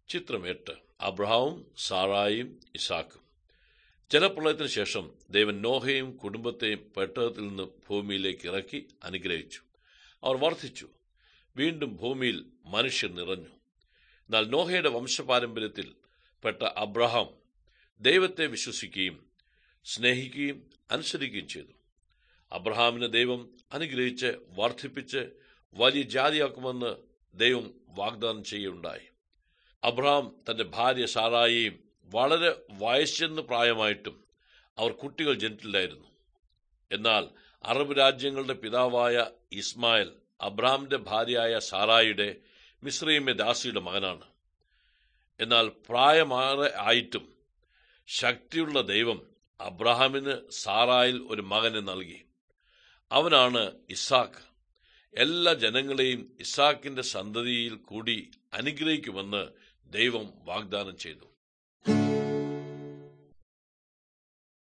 ചിത്രം എട്ട് അബ്രഹാവും സാറായും ഇസാക്കും ജലപ്രളയത്തിന് ശേഷം ദൈവൻ നോഹയും കുടുംബത്തെയും പെട്ടകത്തിൽ നിന്ന് ഭൂമിയിലേക്ക് ഇറക്കി അനുഗ്രഹിച്ചു അവർ വർദ്ധിച്ചു വീണ്ടും ഭൂമിയിൽ മനുഷ്യർ നിറഞ്ഞു എന്നാൽ നോഹയുടെ വംശപാരമ്പര്യത്തിൽ പെട്ട അബ്രഹാം ദൈവത്തെ വിശ്വസിക്കുകയും സ്നേഹിക്കുകയും അനുസരിക്കുകയും ചെയ്തു അബ്രഹാമിനെ ദൈവം അനുഗ്രഹിച്ച് വർദ്ധിപ്പിച്ച് വലിയ ജാതിയാക്കുമെന്ന് ദൈവം വാഗ്ദാനം ചെയ്യുകയുണ്ടായി അബ്രഹാം തന്റെ ഭാര്യ സാറായെയും വളരെ വയസ്സെന്ന് പ്രായമായിട്ടും അവർ കുട്ടികൾ ജനിച്ചില്ലായിരുന്നു എന്നാൽ അറബ് രാജ്യങ്ങളുടെ പിതാവായ ഇസ്മായിൽ അബ്രഹാമിന്റെ ഭാര്യയായ സാറായിയുടെ മിശ്രീമെ ദാസിയുടെ മകനാണ് എന്നാൽ പ്രായമാറെ ആയിട്ടും ശക്തിയുള്ള ദൈവം അബ്രഹാമിന് സാറായിൽ ഒരു മകനെ നൽകി അവനാണ് ഇസാക്ക് എല്ലാ ജനങ്ങളെയും ഇസാക്കിന്റെ സന്തതിയിൽ കൂടി അനുഗ്രഹിക്കുമെന്ന് ദൈവം വാഗ്ദാനം ചെയ്തു